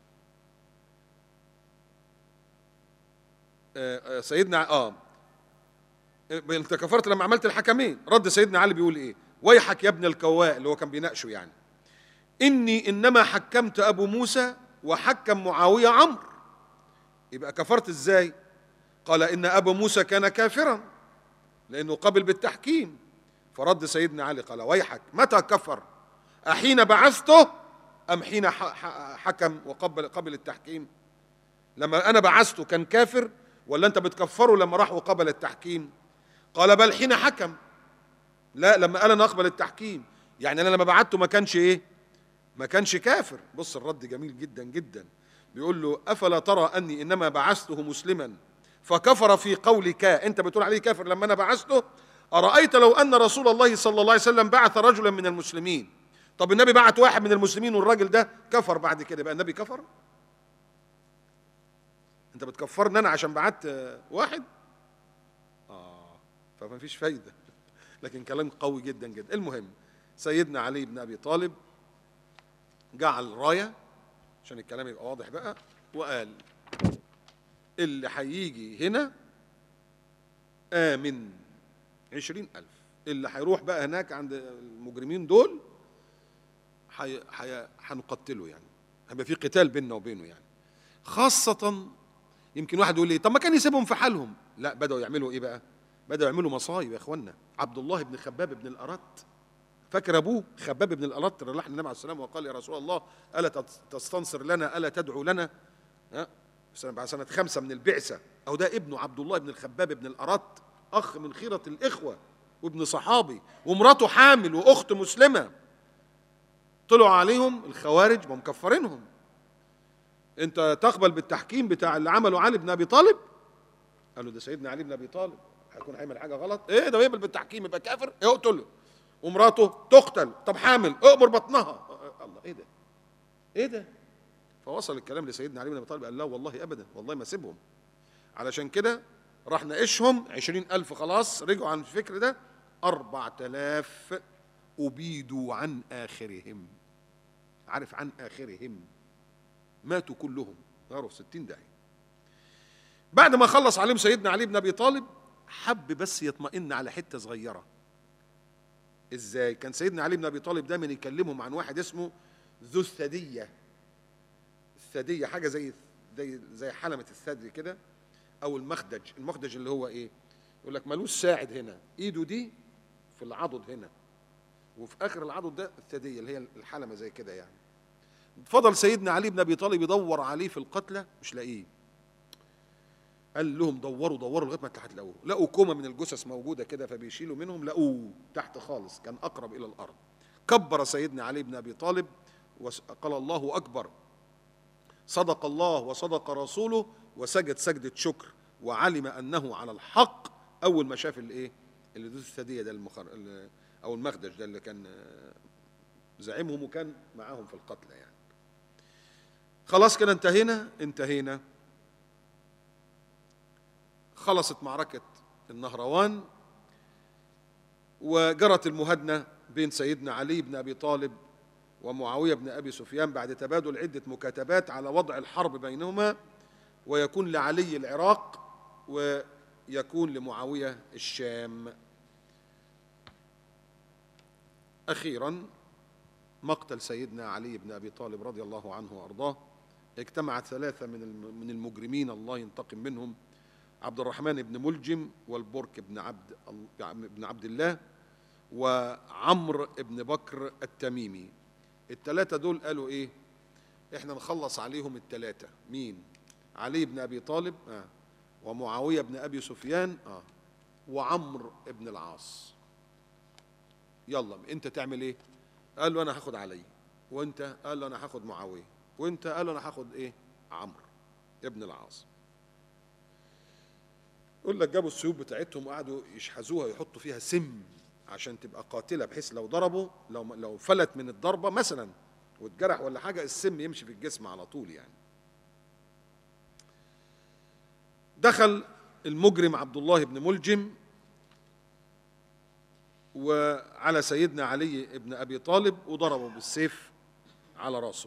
آه آه سيدنا اه انت كفرت لما عملت الحكمين رد سيدنا علي بيقول ايه ويحك يا ابن الكواء اللي هو كان بيناقشه يعني اني انما حكمت ابو موسى وحكم معاويه عمرو يبقى كفرت ازاي قال ان ابا موسى كان كافرا لانه قبل بالتحكيم فرد سيدنا علي قال ويحك متى كفر احين بعثته ام حين حكم وقبل قبل التحكيم لما انا بعثته كان كافر ولا انت بتكفره لما راح وقبل التحكيم قال بل حين حكم لا لما قال انا اقبل التحكيم يعني انا لما بعته ما كانش ايه ما كانش كافر بص الرد جميل جدا جدا بيقول له افلا ترى اني انما بعثته مسلما فكفر في قولك انت بتقول عليه كافر لما انا بعثته ارايت لو ان رسول الله صلى الله عليه وسلم بعث رجلا من المسلمين طب النبي بعت واحد من المسلمين والراجل ده كفر بعد كده يبقى النبي كفر انت بتكفرني انا عشان بعت واحد اه فما فيش فايده لكن كلام قوي جدا جدا المهم سيدنا علي بن ابي طالب جعل رايه عشان الكلام يبقى واضح بقى وقال اللي هيجي هنا آمن عشرين ألف اللي هيروح بقى هناك عند المجرمين دول هنقتله يعني هيبقى في قتال بيننا وبينه يعني خاصة يمكن واحد يقول لي طب ما كان يسيبهم في حالهم لا بدأوا يعملوا ايه بقى بدأوا يعملوا مصايب يا اخوانا عبد الله بن خباب بن الأرت فاكر ابوه خباب بن الأرت راح للنبي عليه السلام وقال يا رسول الله ألا تستنصر لنا ألا تدعو لنا ها بعد سنة خمسة من البعثة أو ده ابنه عبد الله بن الخباب بن الأرت أخ من خيرة الإخوة وابن صحابي ومراته حامل وأخت مسلمة طلعوا عليهم الخوارج ومكفرينهم أنت تقبل بالتحكيم بتاع اللي عمله علي بن أبي طالب قالوا ده سيدنا علي بن أبي طالب هيكون هيعمل حاجة غلط إيه ده يقبل بالتحكيم يبقى كافر إيه اقتله ومراته تقتل طب حامل اقبر بطنها الله ايه ده ايه ده فوصل الكلام لسيدنا علي بن ابي طالب قال لا والله ابدا والله ما سيبهم علشان كده راح ناقشهم عشرين ألف خلاص رجعوا عن الفكر ده أربع تلاف أبيدوا عن آخرهم عارف عن آخرهم ماتوا كلهم غاروا في ستين داهية بعد ما خلص عليهم سيدنا علي بن أبي طالب حب بس يطمئن على حتة صغيرة ازاي كان سيدنا علي بن أبي طالب دايما يكلمهم عن واحد اسمه ذو الثدية الثدية حاجة زي زي زي حلمة الثدي كده أو المخدج المخدج اللي هو إيه يقول لك ملوش ساعد هنا إيده دي في العضد هنا وفي آخر العضد ده الثدية اللي هي الحلمة زي كده يعني فضل سيدنا علي بن أبي طالب يدور عليه في القتلى مش لاقيه قال لهم دوروا دوروا لغايه ما هتلاقوه لقوا كومه من الجثث موجوده كده فبيشيلوا منهم لقوه تحت خالص كان اقرب الى الارض كبر سيدنا علي بن ابي طالب وقال الله اكبر صدق الله وصدق رسوله وسجد سجدة شكر وعلم أنه على الحق أول ما شاف الإيه اللي ذو الثدية ده المخر أو المخدج ده اللي كان زعيمهم وكان معاهم في القتلى يعني خلاص كده انتهينا انتهينا خلصت معركة النهروان وجرت المهادنة بين سيدنا علي بن أبي طالب ومعاوية بن أبي سفيان بعد تبادل عدة مكاتبات على وضع الحرب بينهما ويكون لعلي العراق ويكون لمعاوية الشام أخيرا مقتل سيدنا علي بن أبي طالب رضي الله عنه وأرضاه اجتمع ثلاثة من الم- من المجرمين الله ينتقم منهم عبد الرحمن بن ملجم والبرك بن عبد ال- بن عبد الله وعمرو بن بكر التميمي الثلاثة دول قالوا ايه احنا نخلص عليهم الثلاثة مين علي بن ابي طالب آه. ومعاوية بن ابي سفيان آه. وعمرو بن العاص يلا انت تعمل ايه قال له انا هاخد علي وانت قال له انا هاخد معاويه وانت قال له انا هاخد ايه عمرو ابن العاص يقول لك جابوا السيوف بتاعتهم وقعدوا يشحذوها يحطوا فيها سم عشان تبقى قاتله بحيث لو ضربوا لو لو فلت من الضربه مثلا واتجرح ولا حاجه السم يمشي في الجسم على طول يعني دخل المجرم عبد الله بن ملجم وعلى سيدنا علي بن ابي طالب وضربه بالسيف على راسه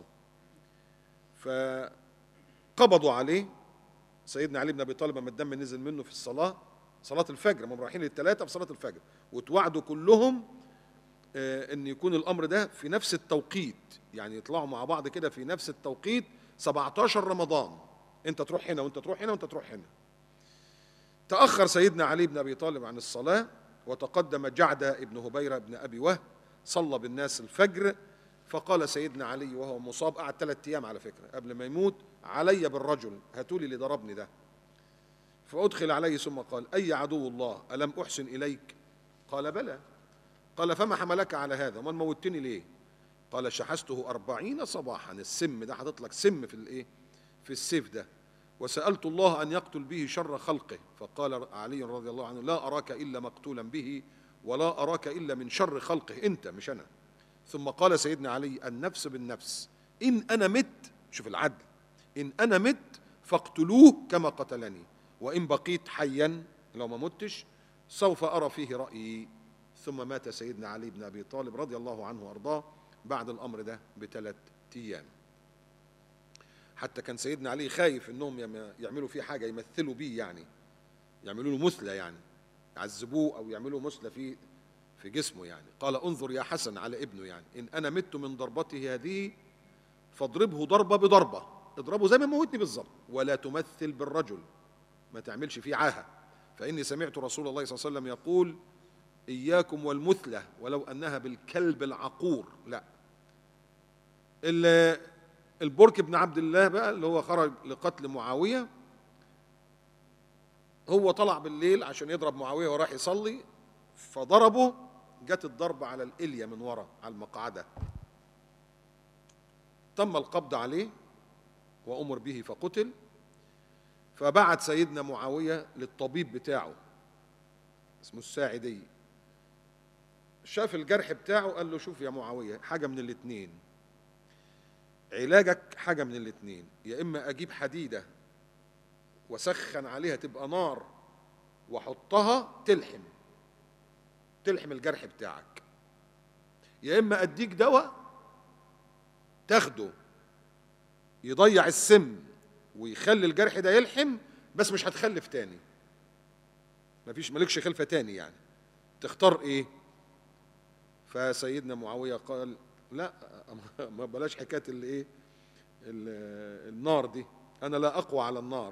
فقبضوا عليه سيدنا علي بن ابي طالب لما الدم نزل منه في الصلاه صلاه الفجر هم رايحين للثلاثه في صلاه الفجر وتوعدوا كلهم آه، ان يكون الامر ده في نفس التوقيت يعني يطلعوا مع بعض كده في نفس التوقيت 17 رمضان انت تروح هنا وانت تروح هنا وانت تروح هنا تأخر سيدنا علي بن أبي طالب عن الصلاة وتقدم جعدة ابن هبيرة بن أبي وهب صلى بالناس الفجر فقال سيدنا علي وهو مصاب قعد ثلاثة أيام على فكرة قبل ما يموت علي بالرجل هاتوا لي اللي ضربني ده فأدخل عليه ثم قال أي عدو الله ألم أحسن إليك قال بلى قال فما حملك على هذا ومن موتني ليه قال شحذته أربعين صباحا السم ده حاطط لك سم في الإيه في السيف ده وسألت الله أن يقتل به شر خلقه فقال علي رضي الله عنه لا أراك إلا مقتولا به ولا أراك إلا من شر خلقه أنت مش أنا ثم قال سيدنا علي النفس بالنفس إن أنا مت شوف العدل إن أنا مت فاقتلوه كما قتلني وإن بقيت حيا لو ما متش سوف أرى فيه رأيي ثم مات سيدنا علي بن أبي طالب رضي الله عنه وأرضاه بعد الأمر ده بثلاث أيام حتى كان سيدنا علي خايف انهم يم- يعملوا فيه حاجه يمثلوا بيه يعني يعملوا له مثلى يعني يعذبوه او يعملوا مثلى في في جسمه يعني قال انظر يا حسن على ابنه يعني ان انا مت من ضربته هذه فاضربه ضربه بضربه اضربه زي ما موتني بالظبط ولا تمثل بالرجل ما تعملش فيه عاهه فاني سمعت رسول الله صلى الله عليه وسلم يقول اياكم والمثله ولو انها بالكلب العقور لا ال- البرك بن عبد الله بقى اللي هو خرج لقتل معاويه هو طلع بالليل عشان يضرب معاويه وراح يصلي فضربه جت الضربه على الاليه من ورا على المقعده تم القبض عليه وامر به فقتل فبعت سيدنا معاويه للطبيب بتاعه اسمه الساعدي شاف الجرح بتاعه قال له شوف يا معاويه حاجه من الاتنين علاجك حاجة من الاتنين يا إما أجيب حديدة وسخن عليها تبقى نار وأحطها تلحم تلحم الجرح بتاعك يا إما أديك دواء تاخده يضيع السم ويخلي الجرح ده يلحم بس مش هتخلف تاني مفيش مالكش خلفة تاني يعني تختار ايه فسيدنا معاوية قال لا ما بلاش حكايه الايه ال- النار دي انا لا اقوى على النار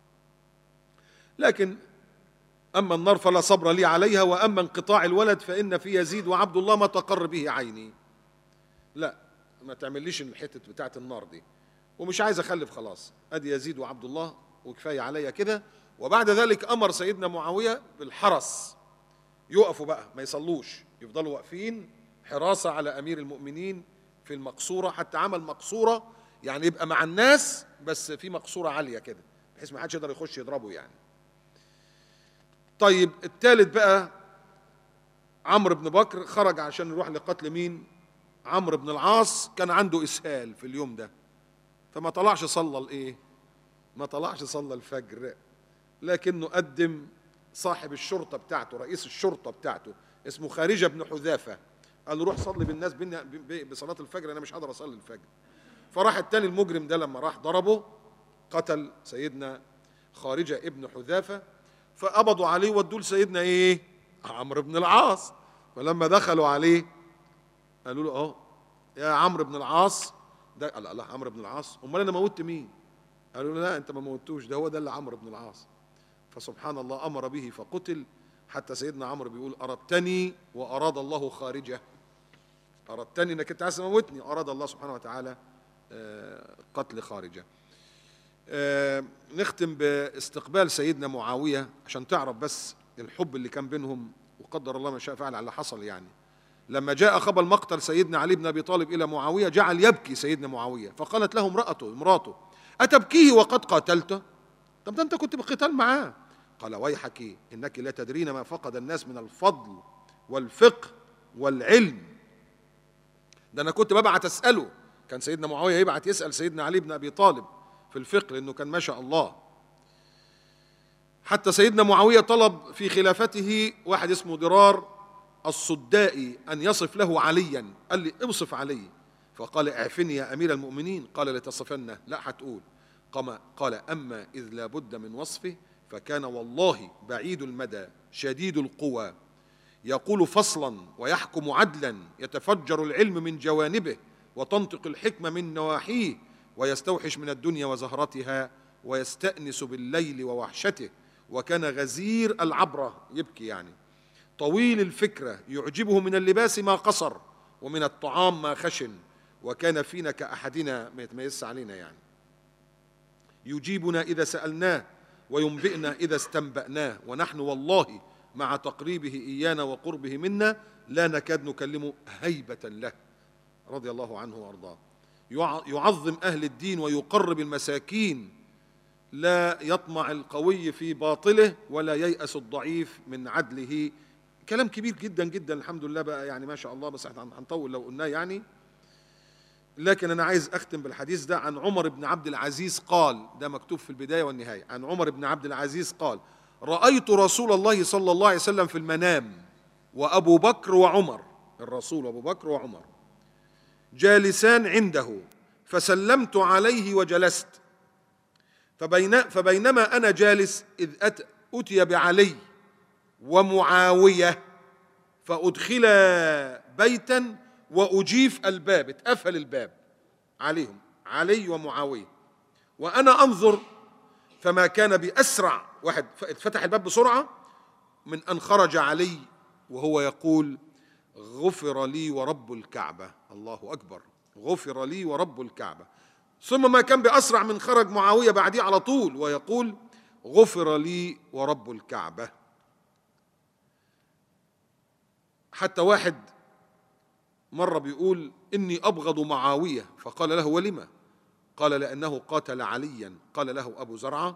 لكن اما النار فلا صبر لي عليها واما انقطاع الولد فان في يزيد وعبد الله ما تقر به عيني لا ما تعمليش الحته بتاعت النار دي ومش عايز اخلف خلاص ادي يزيد وعبد الله وكفايه عليا كده وبعد ذلك امر سيدنا معاويه بالحرس يقفوا بقى ما يصلوش يفضلوا واقفين حراسة على أمير المؤمنين في المقصورة حتى عمل مقصورة يعني يبقى مع الناس بس في مقصورة عالية كده بحيث ما حدش يقدر يخش يضربه يعني طيب الثالث بقى عمرو بن بكر خرج عشان يروح لقتل مين عمرو بن العاص كان عنده إسهال في اليوم ده فما طلعش صلى الايه ما طلعش صلى الفجر لكنه قدم صاحب الشرطة بتاعته رئيس الشرطة بتاعته اسمه خارجة بن حذافة قال له روح صلي بالناس بينا- ب- ب- بصلاة الفجر أنا مش هقدر أصلي الفجر فراح التاني المجرم ده لما راح ضربه قتل سيدنا خارجة ابن حذافة فقبضوا عليه ودوه لسيدنا إيه عمرو بن العاص فلما دخلوا عليه قالوا له أهو يا عمرو بن العاص ده قال الله عمرو بن العاص امال انا موتت مين قالوا له لا انت ما موتوش ده هو ده اللي عمرو بن العاص فسبحان الله امر به فقتل حتى سيدنا عمرو بيقول اردتني واراد الله خارجه اردتني انك انت عايز تموتني اراد الله سبحانه وتعالى آه، قتل خارجه آه، نختم باستقبال سيدنا معاويه عشان تعرف بس الحب اللي كان بينهم وقدر الله ما شاء فعل على اللي حصل يعني لما جاء خبر مقتل سيدنا علي بن ابي طالب الى معاويه جعل يبكي سيدنا معاويه فقالت له امراته امراته اتبكيه وقد قاتلته طب ده انت كنت بقتال معاه قال ويحك انك لا تدرين ما فقد الناس من الفضل والفقه والعلم ده انا كنت ببعت اساله كان سيدنا معاويه يبعت يسال سيدنا علي بن ابي طالب في الفقه لانه كان ما شاء الله حتى سيدنا معاويه طلب في خلافته واحد اسمه درار الصدائي ان يصف له عليا قال لي اوصف علي فقال اعفني يا امير المؤمنين قال لتصفنه لا هتقول قام قال اما اذ لا بد من وصفه فكان والله بعيد المدى شديد القوى يقول فصلا ويحكم عدلا يتفجر العلم من جوانبه وتنطق الحكمه من نواحيه ويستوحش من الدنيا وزهرتها ويستانس بالليل ووحشته وكان غزير العبره يبكي يعني طويل الفكره يعجبه من اللباس ما قصر ومن الطعام ما خشن وكان فينا كاحدنا ما يتميز علينا يعني يجيبنا اذا سالناه وينبئنا اذا استنبأناه ونحن والله مع تقريبه ايانا وقربه منا لا نكاد نكلمه هيبه له رضي الله عنه وارضاه يع- يعظم اهل الدين ويقرب المساكين لا يطمع القوي في باطله ولا ييأس الضعيف من عدله كلام كبير جدا جدا الحمد لله بقى يعني ما شاء الله بس احنا هنطول لو قلناه يعني لكن انا عايز اختم بالحديث ده عن عمر بن عبد العزيز قال ده مكتوب في البدايه والنهايه عن عمر بن عبد العزيز قال رايت رسول الله صلى الله عليه وسلم في المنام وابو بكر وعمر الرسول ابو بكر وعمر جالسان عنده فسلمت عليه وجلست فبين فبينما انا جالس اذ أت اتي بعلي ومعاويه فادخلا بيتا واجيف الباب اتقفل الباب عليهم علي ومعاويه وانا انظر فما كان باسرع واحد فتح الباب بسرعه من ان خرج علي وهو يقول غفر لي ورب الكعبه الله اكبر غفر لي ورب الكعبه ثم ما كان باسرع من خرج معاويه بعديه على طول ويقول غفر لي ورب الكعبه حتى واحد مرة بيقول إني أبغض معاوية فقال له ولما قال لأنه قاتل عليا قال له أبو زرعة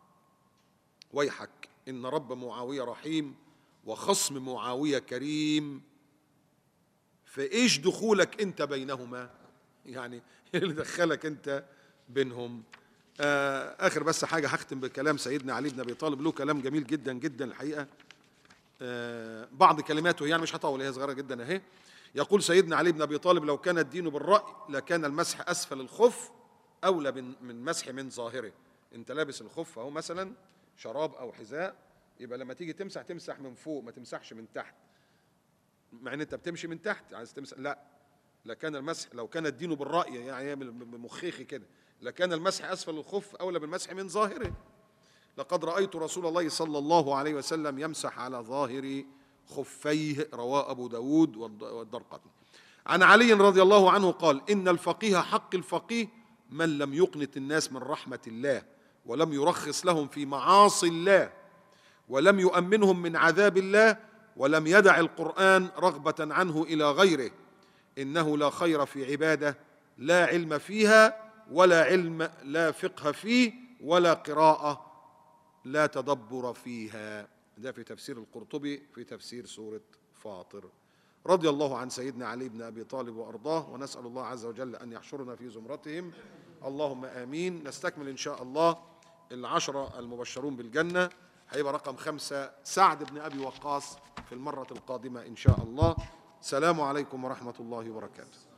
ويحك إن رب معاوية رحيم وخصم معاوية كريم فإيش دخولك أنت بينهما يعني اللي دخلك أنت بينهم آه آخر بس حاجة هختم بكلام سيدنا علي بن أبي طالب له كلام جميل جدا جدا الحقيقة آه بعض كلماته يعني مش هطول هي صغيرة جدا أهي يقول سيدنا علي بن ابي طالب لو كان الدين بالراي لكان المسح اسفل الخف اولى من من مسح من ظاهره انت لابس الخف اهو مثلا شراب او حذاء يبقى لما تيجي تمسح تمسح من فوق ما تمسحش من تحت مع ان انت بتمشي من تحت عايز تمسح لا لكان المسح لو كان الدين بالراي يعني بمخيخي كده لكان المسح اسفل الخف اولى بالمسح من ظاهره لقد رايت رسول الله صلى الله عليه وسلم يمسح على ظاهر خفيه رواه أبو داود والدرقطي عن علي رضي الله عنه قال إن الفقيه حق الفقيه من لم يقنط الناس من رحمة الله ولم يرخص لهم في معاصي الله ولم يؤمنهم من عذاب الله ولم يدع القرآن رغبة عنه إلى غيره إنه لا خير في عبادة لا علم فيها ولا علم لا فقه فيه ولا قراءة لا تدبر فيها ده في تفسير القرطبي في تفسير سورة فاطر رضي الله عن سيدنا علي بن أبي طالب وأرضاه ونسأل الله عز وجل أن يحشرنا في زمرتهم اللهم آمين نستكمل إن شاء الله العشرة المبشرون بالجنة هيبقى رقم خمسة سعد بن أبي وقاص في المرة القادمة إن شاء الله سلام عليكم ورحمة الله وبركاته